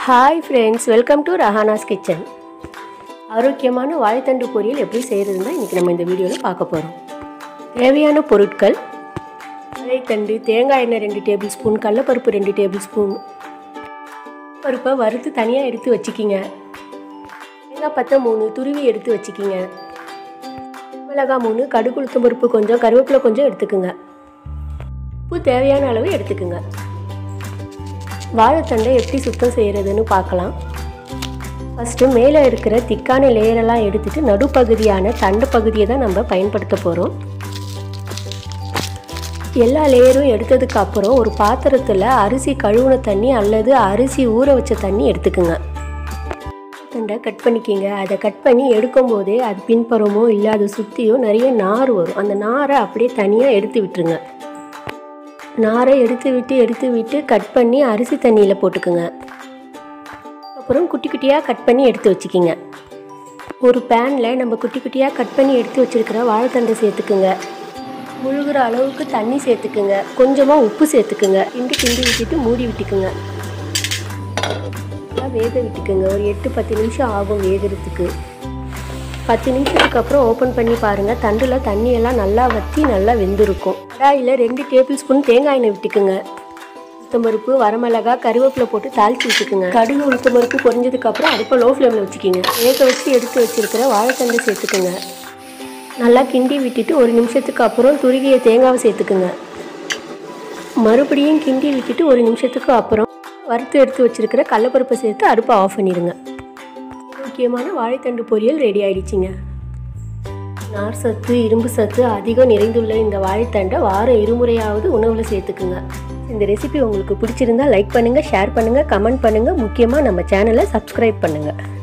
hi friends welcome to Rahana's kitchen ஆரோக்கியமான வாழைத்தண்டு பொரியல் எப்படி செய்கிறதுன்னு தான் இன்றைக்கி நம்ம இந்த வீடியோவில் பார்க்க போகிறோம் தேவையான பொருட்கள் வாழைத்தண்டு தேங்காய் எண்ணெய் ரெண்டு டேபிள் ஸ்பூன் கடலப்பருப்பு ரெண்டு டேபிள் ஸ்பூன் பருப்பை வறுத்து தனியாக எடுத்து வச்சுக்கிங்க தேங்காய் பத்தை மூணு துருவி எடுத்து வச்சுக்கிங்க மிளகாய் மூணு கடுகு உளுத்தம் பருப்பு கொஞ்சம் கருவேப்பிலை கொஞ்சம் எடுத்துக்குங்க உப்பு தேவையான அளவு எடுத்துக்குங்க வாழைத்தண்டை எப்படி சுத்தம் செய்கிறதுன்னு பார்க்கலாம் ஃபஸ்ட்டு மேலே இருக்கிற திக்கான லேயரெல்லாம் எடுத்துட்டு நடுப்பகுதியான தண்டு பகுதியை தான் நம்ம பயன்படுத்த போகிறோம் எல்லா லேயரும் எடுத்ததுக்கு அப்புறம் ஒரு பாத்திரத்தில் அரிசி கழுவுன தண்ணி அல்லது அரிசி ஊற வச்ச தண்ணி எடுத்துக்குங்க தண்டை கட் பண்ணிக்கிங்க அதை கட் பண்ணி எடுக்கும் போதே அது பின்புறமோ இல்லை அது சுற்றியோ நிறைய நார் வரும் அந்த நாரை அப்படியே தனியாக எடுத்து விட்டுருங்க நாரை எடுத்து விட்டு எடுத்து விட்டு கட் பண்ணி அரிசி தண்ணியில் போட்டுக்குங்க அப்புறம் குட்டி குட்டியாக கட் பண்ணி எடுத்து வச்சுக்கிங்க ஒரு பேனில் நம்ம குட்டி குட்டியாக கட் பண்ணி எடுத்து வச்சுருக்கிற வாழைத்தண்டை சேர்த்துக்குங்க முழுகிற அளவுக்கு தண்ணி சேர்த்துக்குங்க கொஞ்சமாக உப்பு சேர்த்துக்குங்க கிண்டி கிண்டி விட்டுட்டு மூடி விட்டுக்குங்க நல்லா வேக விட்டுக்குங்க ஒரு எட்டு பத்து நிமிஷம் ஆகும் வேகிறதுக்கு பத்து நிமிஷத்துக்கு அப்புறம் ஓப்பன் பண்ணி பாருங்கள் தண்டில் தண்ணியெல்லாம் நல்லா வற்றி நல்லா வெந்திருக்கும் கடாயில் ரெண்டு டேபிள் ஸ்பூன் தேங்காய் எண்ணெய் விட்டுக்குங்க உளுத்தம்பருப்பு வரமிளகா கருவேப்பிலை போட்டு தாளித்து விட்டுக்குங்க கடுகு உளுத்தம்பருப்பு பொரிஞ்சதுக்கு அப்புறம் அடுப்பை லோ ஃப்ளேமில் வச்சுக்கிங்க வேக வச்சு எடுத்து வச்சிருக்கிற வாழைத்தண்டை சேர்த்துக்குங்க நல்லா கிண்டி விட்டுட்டு ஒரு நிமிஷத்துக்கு அப்புறம் துருகிய தேங்காவை சேர்த்துக்குங்க மறுபடியும் கிண்டி விட்டுட்டு ஒரு நிமிஷத்துக்கு அப்புறம் வறுத்து எடுத்து வச்சிருக்கிற கடலப்பருப்பை சேர்த்து அடுப்பை ஆஃப் பண்ணிடுங்க முக்கியமான வாழைத்தண்டு பொரியல் ரெடி ஆயிடுச்சுங்க நார் சத்து இரும்பு சத்து அதிகம் நிறைந்துள்ள இந்த வாழைத்தண்டை வாரம் இருமுறையாவது உணவில் சேர்த்துக்குங்க இந்த ரெசிபி உங்களுக்கு பிடிச்சிருந்தா லைக் பண்ணுங்கள் ஷேர் பண்ணுங்கள் கமெண்ட் பண்ணுங்கள் முக்கியமாக நம்ம சேனலை சப்ஸ்கிரைப் பண்ணுங்கள்